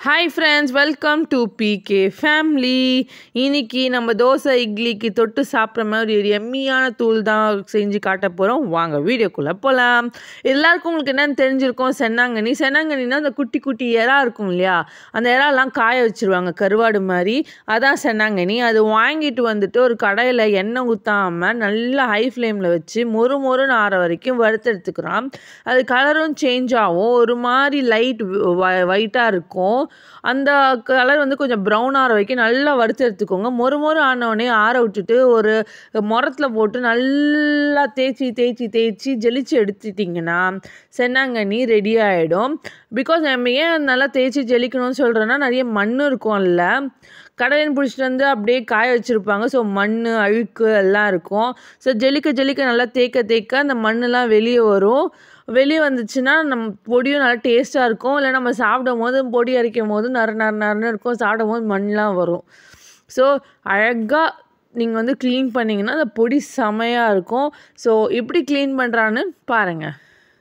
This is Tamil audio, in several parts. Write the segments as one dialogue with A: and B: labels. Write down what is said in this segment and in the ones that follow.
A: hi friends welcome to PK family இன்னைக்கு நம்ம தோசை இட்லிக்கு தொட்டு சாப்பிட்ற மாதிரி ஒரு எம்மியான தூள் தான் செஞ்சு காட்ட போகிறோம் வாங்க வீடியோக்குள்ளே போகலாம் எல்லாருக்கும் உங்களுக்கு என்னென்னு தெரிஞ்சிருக்கும் சென்னாங்கண்ணி சென்னாங்கண்ணினா அந்த குட்டி குட்டி எறா இருக்கும் இல்லையா அந்த எறாலாம் காய வச்சுருவாங்க கருவாடு மாதிரி அதான் சென்னாங்கண்ணி அது வாங்கிட்டு வந்துட்டு ஒரு கடையில் எண்ணெய் ஊற்றாமல் நல்லா ஹை ஃப்ளேமில் வச்சு மொறு மொறுன்னு ஆற வரைக்கும் வறுத்தெடுத்துக்கிறோம் அது கலரும் சேஞ்ச் ஆகும் ஒரு மாதிரி லைட் ஒயிட்டாக இருக்கும் அந்த கலர் வந்து கொஞ்சம் ப்ரௌன் ஆற வரைக்கும் நல்லா வறுத்து எடுத்துக்கோங்க மொறு மொறு ஆனவுடனே ஆற விட்டுட்டு ஒரு முரத்தில் போட்டு நல்லா தேய்ச்சி தேய்ச்சி தேய்ச்சி ஜெலிச்சு எடுத்துட்டிங்கன்னா சென்னாங்கண்ணி ரெடி ஆகிடும் பிகாஸ் நம்ம ஏன் நல்லா தேய்ச்சி ஜெலிக்கணும்னு சொல்கிறேன்னா நிறைய மண் இருக்கும்ல கடையில் பிடிச்சிட்டு வந்து அப்படியே காய வச்சுருப்பாங்க ஸோ மண் அழுக்கு எல்லாம் இருக்கும் ஸோ ஜெலிக்க ஜெலிக்க நல்லா தேய்க்க தேய்க்க அந்த மண்ணெலாம் வெளியே வரும் வெளியே வந்துச்சுன்னா நம்ம பொடியும் நல்லா டேஸ்ட்டாக இருக்கும் இல்லை நம்ம சாப்பிடும் போது பொடி அரைக்கும் போது நர நர நரன்னு இருக்கும் சாப்பிடும் போது மண்ணெலாம் வரும் ஸோ அழகாக நீங்கள் வந்து க்ளீன் பண்ணிங்கன்னா அந்த பொடி செமையாக இருக்கும் ஸோ எப்படி க்ளீன் பண்ணுறான்னு பாருங்கள்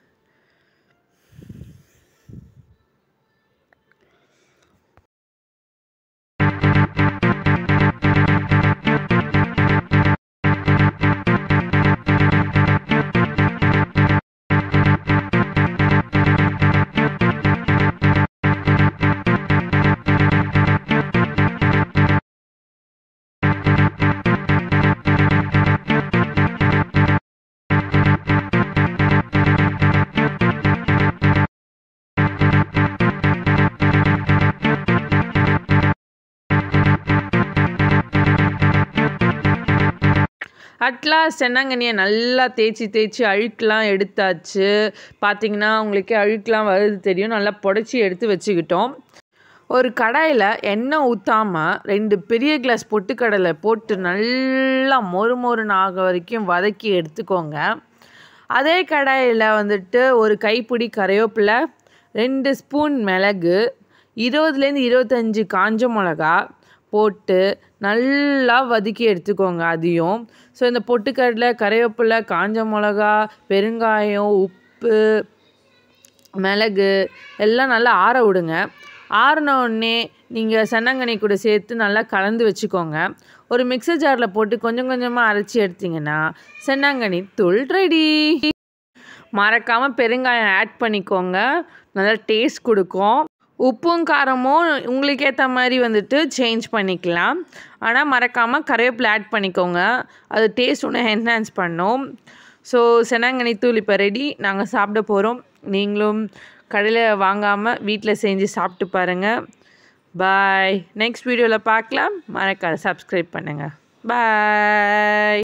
A: அட்லாஸ்ட் சென்னாங்கண்ணியை நல்லா தேய்ச்சி தேய்ச்சி அழுக்கெலாம் எடுத்தாச்சு பார்த்தீங்கன்னா உங்களுக்கே அழுக்கெலாம் வருது தெரியும் நல்லா புடச்சி எடுத்து வச்சுக்கிட்டோம் ஒரு கடாயில் எண்ணெய் ஊற்றாமல் ரெண்டு பெரிய கிளாஸ் பொட்டுக்கடலை போட்டு நல்லா மொறு மொறுன்னு ஆக வரைக்கும் வதக்கி எடுத்துக்கோங்க அதே கடாயில் வந்துட்டு ஒரு கைப்பிடி கரைவேப்பிலை ரெண்டு ஸ்பூன் மிளகு இருபதுலேருந்து இருபத்தஞ்சி காஞ்ச மிளகா போட்டு நல்லா வதக்கி எடுத்துக்கோங்க அதையும் ஸோ இந்த பொட்டுக்கடலை கறிவேப்பிலை காஞ்ச மிளகா பெருங்காயம் உப்பு மிளகு எல்லாம் நல்லா ஆற விடுங்க ஆறின உடனே நீங்கள் சென்னங்கண்ணி கூட சேர்த்து நல்லா கலந்து வச்சுக்கோங்க ஒரு மிக்சர் ஜாரில் போட்டு கொஞ்சம் கொஞ்சமாக அரைச்சி எடுத்திங்கன்னா சென்னாங்கண்ணி தூள் ரெடி மறக்காமல் பெருங்காயம் ஆட் பண்ணிக்கோங்க நல்லா டேஸ்ட் கொடுக்கும் உப்பும் காரமும் உங்களுக்கு ஏற்ற மாதிரி வந்துட்டு சேஞ்ச் பண்ணிக்கலாம் ஆனால் மறக்காமல் கருவேப்பிலை ஆட் பண்ணிக்கோங்க அது டேஸ்ட் ஒன்று என்ஹான்ஸ் பண்ணும் ஸோ செனாங்கனி தூள் இப்போ ரெடி நாங்கள் சாப்பிட போகிறோம் நீங்களும் கடையில் வாங்காமல் வீட்டில் செஞ்சு சாப்பிட்டு பாருங்கள் பாய் நெக்ஸ்ட் வீடியோவில் பார்க்கலாம் மறக்காத சப்ஸ்கிரைப் பண்ணுங்கள் பாய்